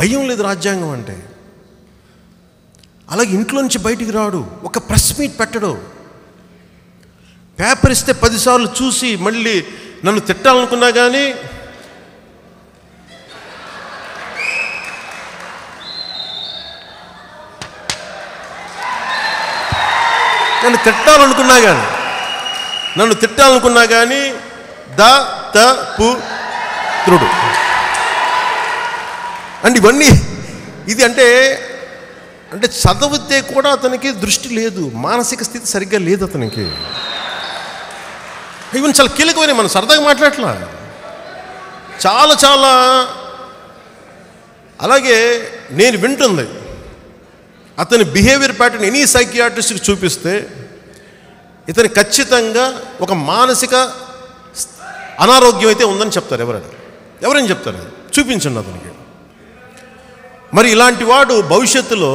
భయం లేదు రాజ్యాంగం అంటే అలాగే ఇంట్లో నుంచి బయటికి రాడు ఒక ప్రెస్ మీట్ పెట్టడు పేపర్ ఇస్తే పదిసార్లు చూసి మళ్ళీ నన్ను తిట్టాలనుకున్నా కానీ నన్ను తిట్టాలనుకున్నా కానీ నన్ను తిట్టాలనుకున్నా కానీ ద త పు త్రుడు అంటే ఇవన్నీ ఇది అంటే అంటే చదివితే కూడా అతనికి దృష్టి లేదు మానసిక స్థితి సరిగ్గా లేదు అతనికి ఇవన్నీ చాలా కీలకమైన మనం సరదాగా మాట్లాడట్లా చాలా చాలా అలాగే నేను వింటుంది అతని బిహేవియర్ ప్యాటర్న్ ఎనీ సైకియాట్రిస్ట్కి చూపిస్తే ఇతని ఖచ్చితంగా ఒక మానసిక అనారోగ్యం అయితే ఉందని చెప్తారు ఎవరైనా ఎవరైనా చెప్తారు చూపించండి అతనికి మరి ఇలాంటి వాడు భవిష్యత్తులో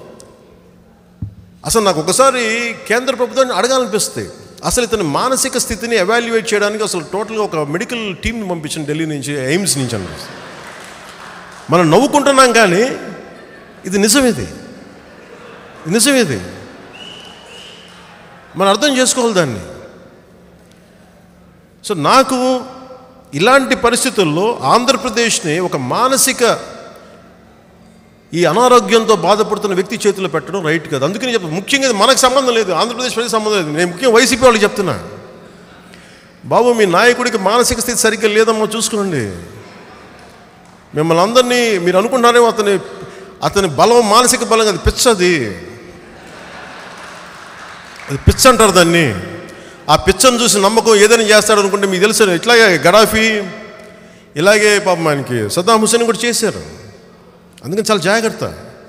అసలు నాకు ఒకసారి కేంద్ర ప్రభుత్వాన్ని అడగాలనిపిస్తుంది అసలు ఇతని మానసిక స్థితిని ఎవాల్యుయేట్ చేయడానికి అసలు టోటల్గా ఒక మెడికల్ టీంని పంపించిన ఢిల్లీ నుంచి ఎయిమ్స్ నుంచి అనిపిస్తుంది మనం నవ్వుకుంటున్నాం కానీ ఇది నిజం ఇది నిజం ఇది మనం అర్థం చేసుకోవాలి దాన్ని సో నాకు ఇలాంటి పరిస్థితుల్లో ఆంధ్రప్రదేశ్ని ఒక మానసిక ఈ అనారోగ్యంతో బాధపడుతున్న వ్యక్తి చేతిలో పెట్టడం రైట్ కాదు అందుకని చెప్పి ముఖ్యంగా ఇది మనకు సంబంధం లేదు ఆంధ్రప్రదేశ్ ప్రజలకు సంబంధం లేదు నేను ముఖ్యంగా వైసీపీ వాళ్ళకి చెప్తున్నా బాబు మీ నాయకుడికి మానసిక స్థితి సరిగ్గా లేదమ్మా చూసుకోండి మిమ్మల్ని అందరినీ మీరు అనుకుంటున్నారేమో అతని అతని బలం మానసిక బలం అది పిచ్చది అది పిచ్చ అంటారు దాన్ని ఆ పిచ్చను చూసి నమ్మకం ఏదైనా చేస్తాడు అనుకుంటే మీకు తెలుసు ఇట్లాగే గడాఫీ ఇలాగే పాపం ఆయనకి సద్దాం హుసేన్ కూడా చేశారు అందుకని చాలా జాగ్రత్త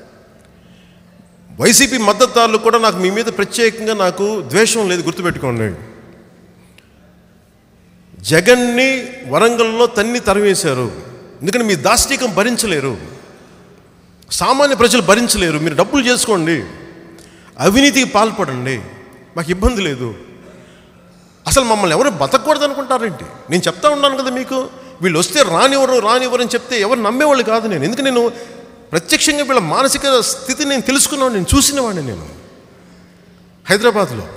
వైసీపీ మద్దతుదారులు కూడా నాకు మీ మీద ప్రత్యేకంగా నాకు ద్వేషం లేదు గుర్తుపెట్టుకోండి జగన్ని వరంగల్లో తన్ని తరివేశారు ఎందుకంటే మీ దాష్టికం భరించలేరు సామాన్య ప్రజలు భరించలేరు మీరు డబ్బులు చేసుకోండి అవినీతికి పాల్పడండి మాకు ఇబ్బంది లేదు అసలు మమ్మల్ని ఎవరు బతకూడదు అనుకుంటారేంటి నేను చెప్తా ఉన్నాను కదా మీకు వీళ్ళు వస్తే రానివ్వరు రానివ్వరు అని చెప్తే ఎవరు నమ్మేవాళ్ళు కాదు నేను ఎందుకు నేను ప్రత్యక్షంగా వీళ్ళ మానసిక స్థితి నేను తెలుసుకున్నాను నేను చూసినవాడిని నేను హైదరాబాద్లో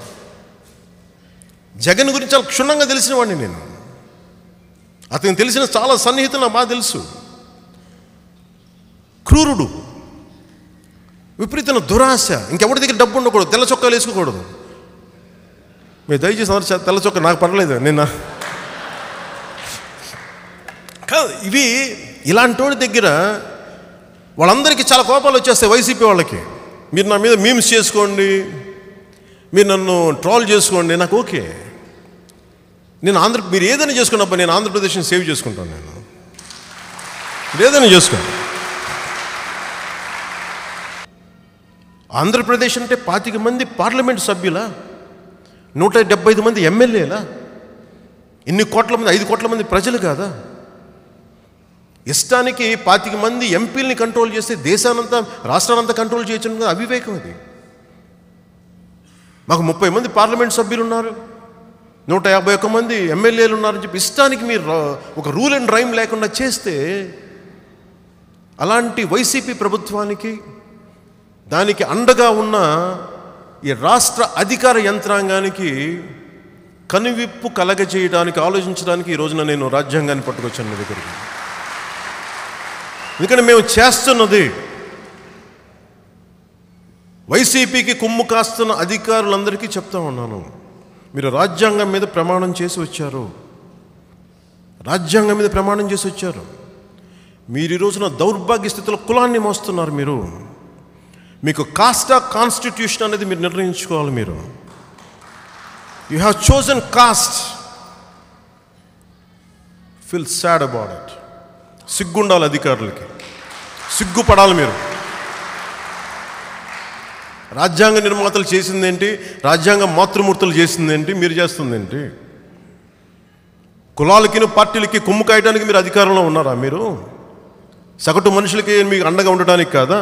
జగన్ గురించి చాలా క్షుణ్ణంగా తెలిసినవాడిని నేను అతనికి తెలిసిన చాలా సన్నిహితులు నాకు బాగా తెలుసు క్రూరుడు విపరీతమైన దురాశ ఇంకెవరి దగ్గర డబ్బు ఉండకూడదు తెల్ల చొక్కాలు వేసుకోకూడదు మీరు దయచేసి అందరూ చ- తెల్ల చొక్క నాకు పర్లేదు నిన్న కాదు ఇవి ఇలాంటి వాడి దగ్గర వాళ్ళందరికీ చాలా కోపాలు వచ్చేస్తాయి వైసీపీ వాళ్ళకి మీరు నా మీద మీమ్స్ చేసుకోండి మీరు నన్ను ట్రాల్ చేసుకోండి నాకు ఓకే నేను ఆంధ్ర మీరు ఏదైనా చేసుకున్నప్ప నేను ఆంధ్రప్రదేశ్ని సేవ్ చేసుకుంటాను నేను మీరు ఏదైనా చేసుకోండి ఆంధ్రప్రదేశ్ అంటే పాతిక మంది పార్లమెంట్ సభ్యులా నూట డెబ్బై ఐదు మంది ఎమ్మెల్యేలా ఇన్ని కోట్ల మంది ఐదు కోట్ల మంది ప్రజలు కాదా ఇష్టానికి పాతిక మంది ఎంపీలని కంట్రోల్ చేస్తే దేశానంతా రాష్ట్రానంతా కంట్రోల్ చేయొచ్చు కదా అవివేకం అది మాకు ముప్పై మంది పార్లమెంట్ సభ్యులు ఉన్నారు నూట యాభై ఒక్క మంది ఎమ్మెల్యేలు ఉన్నారని చెప్పి ఇష్టానికి మీరు రా- ఒక రూల్ అండ్ రైమ్ లేకుండా చేస్తే అలాంటి వైసీపీ ప్రభుత్వానికి దానికి అండగా ఉన్న ఈ రాష్ట్ర అధికార యంత్రాంగానికి కనువిప్పు కలగజేయడానికి ఆలోచించడానికి ఈ రోజున నేను రాజ్యాంగాన్ని పట్టుకొచ్చాను మీ దగ్గరికి ఎందుకంటే మేము చేస్తున్నది వైసీపీకి కొమ్ము కాస్తున్న అధికారులందరికీ చెప్తా ఉన్నాను మీరు రాజ్యాంగం మీద ప్రమాణం చేసి వచ్చారు రాజ్యాంగం మీద ప్రమాణం చేసి వచ్చారు మీరు ఈ రోజున దౌర్భాగ్య స్థితిలో కులాన్ని మోస్తున్నారు మీరు మీకు కాస్ట్ ఆఫ్ కాన్స్టిట్యూషన్ అనేది మీరు నిర్ణయించుకోవాలి మీరు you have chosen caste feel sad about it సిగ్గుండాలి అధికారులకి సిగ్గుపడాలి మీరు రాజ్యాంగ నిర్మాతలు చేసిందేంటి రాజ్యాంగ మాతృమూర్తులు చేసిందేంటి మీరు చేస్తుందేంటి కులాలకి పార్టీలకి కొమ్ము కాయడానికి మీరు అధికారంలో ఉన్నారా మీరు సగటు మనుషులకి మీకు అండగా ఉండటానికి కాదా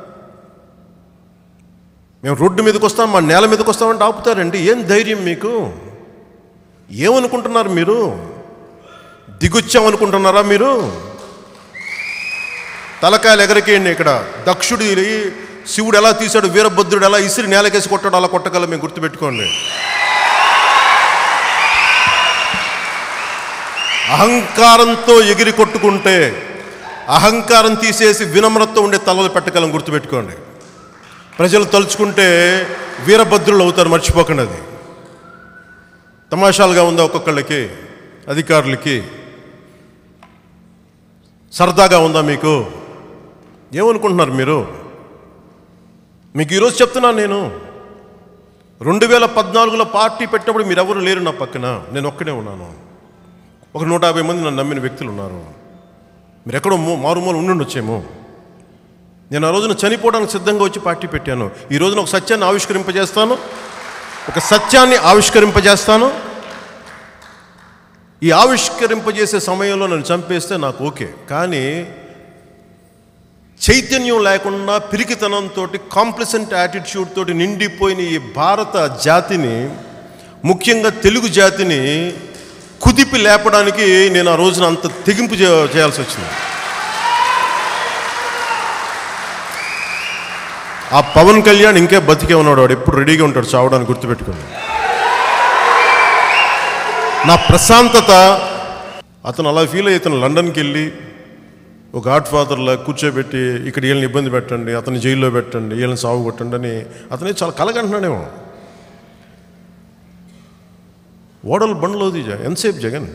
మేము రోడ్డు మీదకి వస్తాం మా నేల మీదకి వస్తామంటే ఆపుతారండి ఏం ధైర్యం మీకు ఏమనుకుంటున్నారు మీరు దిగొచ్చామనుకుంటున్నారా మీరు తలకాయలు ఎగరికేయండి ఇక్కడ దక్షుడు శివుడు ఎలా తీశాడు వీరభద్రుడు ఎలా ఇసిరి నేలకేసి కొట్టాడు అలా కొట్టగల మేము గుర్తుపెట్టుకోండి అహంకారంతో ఎగిరి కొట్టుకుంటే అహంకారం తీసేసి వినమ్రతతో ఉండే తలలు పెట్టగలం గుర్తుపెట్టుకోండి ప్రజలు తలుచుకుంటే వీరభద్రులు అవుతారు మర్చిపోకండి అది తమాషాలుగా ఉందా ఒక్కొక్కళ్ళకి అధికారులకి సరదాగా ఉందా మీకు ఏమనుకుంటున్నారు మీరు మీకు ఈరోజు చెప్తున్నాను నేను రెండు వేల పద్నాలుగులో పార్టీ పెట్టినప్పుడు మీరెవరు లేరు నా పక్కన నేను ఒక్కడే ఉన్నాను ఒక నూట యాభై మంది నన్ను నమ్మిన వ్యక్తులు ఉన్నారు మీరు ఎక్కడో మూ- మారుమూల ఉండుండొచ్చేమో నేను ఆ రోజున చనిపోవడానికి సిద్ధంగా వచ్చి పార్టీ పెట్టాను ఈ రోజున ఒక సత్యాన్ని ఆవిష్కరింపజేస్తాను ఒక సత్యాన్ని ఆవిష్కరింపజేస్తాను ఈ ఆవిష్కరింపజేసే సమయంలో నన్ను చంపేస్తే నాకు ఓకే కానీ చైతన్యం లేకుండా పిరికితనంతో కాంప్లిసెంట్ యాటిట్యూడ్ తోటి నిండిపోయిన ఈ భారత జాతిని ముఖ్యంగా తెలుగు జాతిని కుదిపి లేపడానికి నేను ఆ రోజున అంత తెగింపు చే- చేయాల్సి వచ్చింది ఆ పవన్ కళ్యాణ్ ఇంకే బతికే ఉన్నాడు వాడు ఎప్పుడు రెడీగా ఉంటాడు చావడానికి గుర్తుపెట్టుకోండి నా ప్రశాంతత అతను అలా ఫీల్ అయ్యి ఇతను లండన్కి వెళ్ళి ఒక గాడ్ ఫాదర్లా కూర్చోబెట్టి ఇక్కడ వీళ్ళని ఇబ్బంది పెట్టండి అతన్ని జైల్లో పెట్టండి వీళ్ళని సాగు కొట్టండి అని అతనే చాలా కలగంటున్నాడేమో ఓడలు బండ్లోది జ- ఎంతసేపు జగన్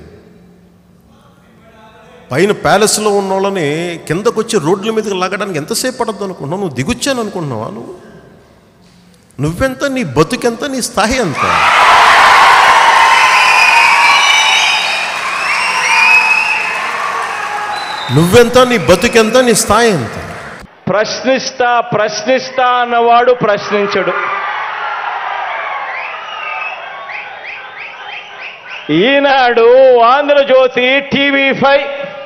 పైన ప్యాలెస్లో ఉన్న వాళ్ళని కిందకు వచ్చి రోడ్ల మీదకి లాగడానికి ఎంతసేపు పడద్దు అనుకుంటున్నావు నువ్వు దిగుచ్చాను అనుకుంటున్నావా నువ్వు నువ్వెంత నీ బతుకెంత నీ స్థాయి ఎంత నువ్వెంత నీ బతుకెంత నీ స్థాయి ఎంత ప్రశ్నిస్తా ప్రశ్నిస్తా అన్నవాడు ప్రశ్నించడు ఈనాడు ఆంధ్రజ్యోతి టీవీ ఫైవ్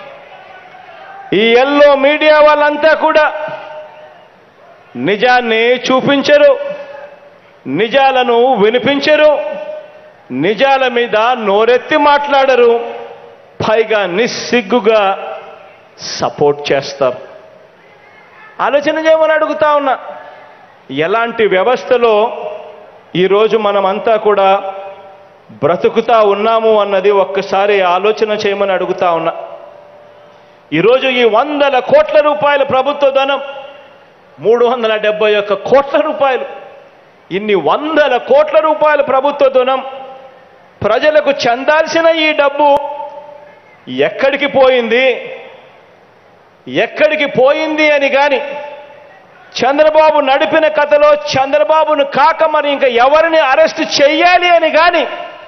ఈ ఎల్లో మీడియా వాళ్ళంతా కూడా నిజాన్ని చూపించరు నిజాలను వినిపించరు నిజాల మీద నోరెత్తి మాట్లాడరు పైగా నిస్సిగ్గుగా సపోర్ట్ చేస్తారు ఆలోచన చేయమని అడుగుతా ఉన్నా ఎలాంటి వ్యవస్థలో ఈరోజు మనమంతా కూడా బ్రతుకుతా ఉన్నాము అన్నది ఒక్కసారి ఆలోచన చేయమని అడుగుతా ఉన్నా ఈరోజు ఈ వందల కోట్ల రూపాయల ప్రభుత్వ ధనం మూడు వందల డెబ్బై ఒక్క కోట్ల రూపాయలు ఇన్ని వందల కోట్ల రూపాయల ప్రభుత్వ ధనం ప్రజలకు చెందాల్సిన ఈ డబ్బు ఎక్కడికి పోయింది ఎక్కడికి పోయింది అని గాని చంద్రబాబు నడిపిన కథలో చంద్రబాబును కాక మరి ఇంకా ఎవరిని అరెస్ట్ చెయ్యాలి అని గాని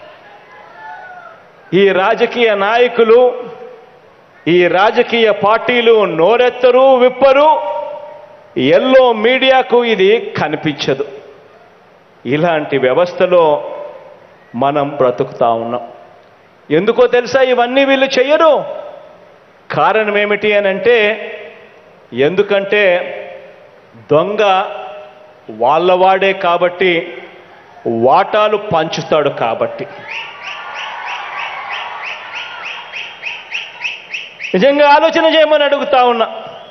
ఈ రాజకీయ నాయకులు ఈ రాజకీయ పార్టీలు నోరెత్తరు విప్పరు ఎల్లో మీడియాకు ఇది కనిపించదు ఇలాంటి వ్యవస్థలో మనం బ్రతుకుతా ఉన్నాం ఎందుకో తెలుసా ఇవన్నీ వీళ్ళు చెయ్యరు కారణం ఏమిటి అని అంటే ఎందుకంటే దొంగ వాళ్ళవాడే కాబట్టి వాటాలు పంచుతాడు కాబట్టి నిజంగా ఆలోచన చేయమని అడుగుతా ఉన్నా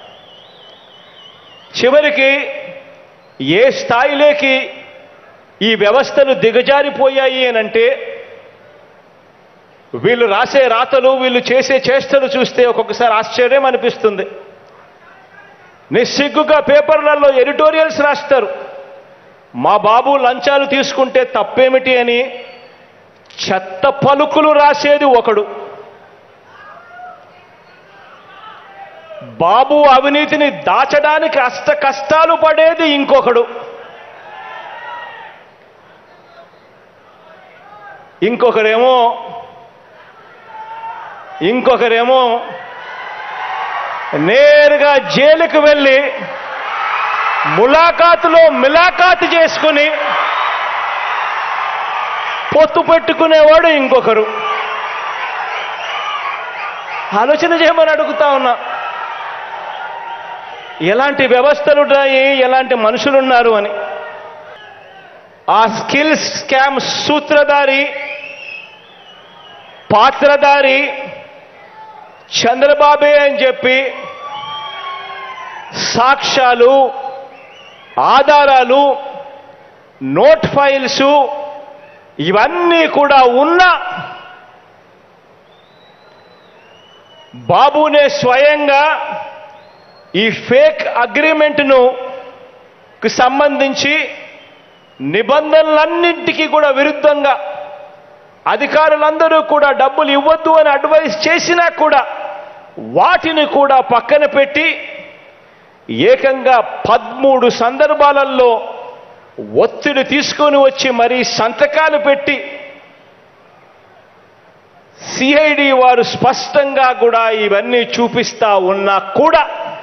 చివరికి ఏ స్థాయిలోకి ఈ వ్యవస్థలు దిగజారిపోయాయి అని అంటే వీళ్ళు రాసే రాతలు వీళ్ళు చేసే చేష్టలు చూస్తే ఒక్కొక్కసారి ఆశ్చర్యం అనిపిస్తుంది నిస్సిగ్గుగా పేపర్లలో ఎడిటోరియల్స్ రాస్తారు మా బాబు లంచాలు తీసుకుంటే తప్పేమిటి అని చెత్త పలుకులు రాసేది ఒకడు బాబు అవినీతిని దాచడానికి అష్ట కష్టాలు పడేది ఇంకొకడు ఇంకొకరేమో ఇంకొకరేమో నేరుగా జైలుకు వెళ్ళి ములాఖాతులో మిలాఖాతు చేసుకుని పొత్తు పెట్టుకునేవాడు ఇంకొకరు ఆలోచన చేయమని అడుగుతా ఉన్నా ఎలాంటి వ్యవస్థలు ఉన్నాయి ఎలాంటి మనుషులు ఉన్నారు అని ఆ స్కిల్ స్కామ్ సూత్రధారి పాత్రధారి చంద్రబాబే అని చెప్పి సాక్ష్యాలు ఆధారాలు నోట్ ఫైల్స్ ఇవన్నీ కూడా ఉన్న బాబునే స్వయంగా ఈ ఫేక్ అగ్రిమెంట్ను కు సంబంధించి నిబంధనలన్నింటికీ కూడా విరుద్ధంగా అధికారులందరూ కూడా డబ్బులు ఇవ్వద్దు అని అడ్వైస్ చేసినా కూడా వాటిని కూడా పక్కన పెట్టి ఏకంగా పదమూడు సందర్భాలలో ఒత్తిడి తీసుకొని వచ్చి మరీ సంతకాలు పెట్టి సిఐడి వారు స్పష్టంగా కూడా ఇవన్నీ చూపిస్తా ఉన్నా కూడా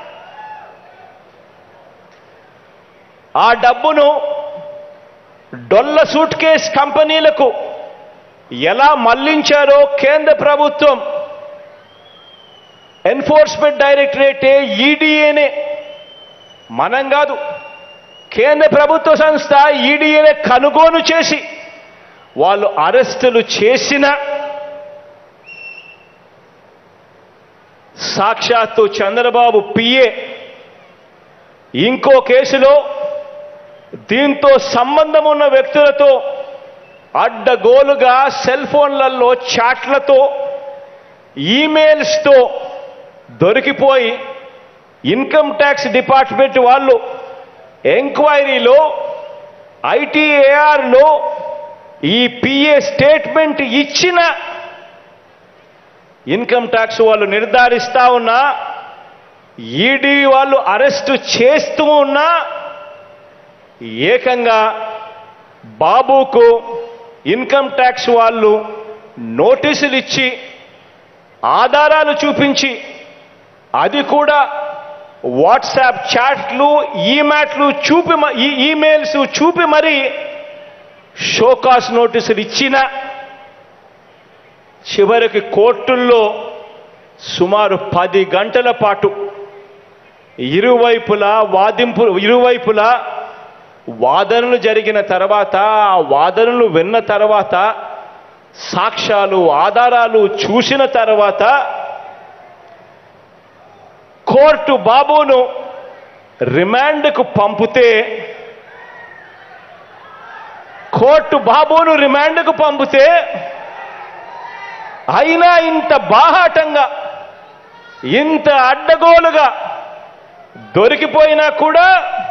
ఆ డబ్బును డొల్ల సూట్ కేస్ కంపెనీలకు ఎలా మళ్లించారో కేంద్ర ప్రభుత్వం ఎన్ఫోర్స్మెంట్ డైరెక్టరేటే ఈడీఏనే మనం కాదు కేంద్ర ప్రభుత్వ సంస్థ ఈడీఏనే కనుగోలు చేసి వాళ్ళు అరెస్టులు చేసిన సాక్షాత్తు చంద్రబాబు పిఏ ఇంకో కేసులో దీంతో సంబంధం ఉన్న వ్యక్తులతో అడ్డగోలుగా సెల్ ఫోన్లలో చాట్లతో ఈమెయిల్స్తో దొరికిపోయి ఇన్కమ్ ట్యాక్స్ డిపార్ట్మెంట్ వాళ్ళు ఎంక్వైరీలో ఐటీఏఆర్లో ఈ పిఏ స్టేట్మెంట్ ఇచ్చిన ఇన్కమ్ ట్యాక్స్ వాళ్ళు నిర్ధారిస్తా ఉన్నా ఈడీ వాళ్ళు అరెస్టు చేస్తూ ఉన్నా ఏకంగా బాబుకు ఇన్కమ్ ట్యాక్స్ వాళ్ళు నోటీసులు ఇచ్చి ఆధారాలు చూపించి అది కూడా వాట్సాప్ చాట్లు ఈమాట్లు చూపి మ- ఈ ఈమెయిల్స్ చూపి మరి షోకాస్ నోటీసులు ఇచ్చిన చివరికి కోర్టుల్లో సుమారు పది గంటల పాటు ఇరువైపులా వాదింపు ఇరువైపులా వాదనలు జరిగిన తర్వాత ఆ వాదనలు విన్న తర్వాత సాక్ష్యాలు ఆధారాలు చూసిన తర్వాత కోర్టు బాబును రిమాండ్కు పంపితే కోర్టు బాబును రిమాండ్కు పంపితే అయినా ఇంత బాహాటంగా ఇంత అడ్డగోలుగా దొరికిపోయినా కూడా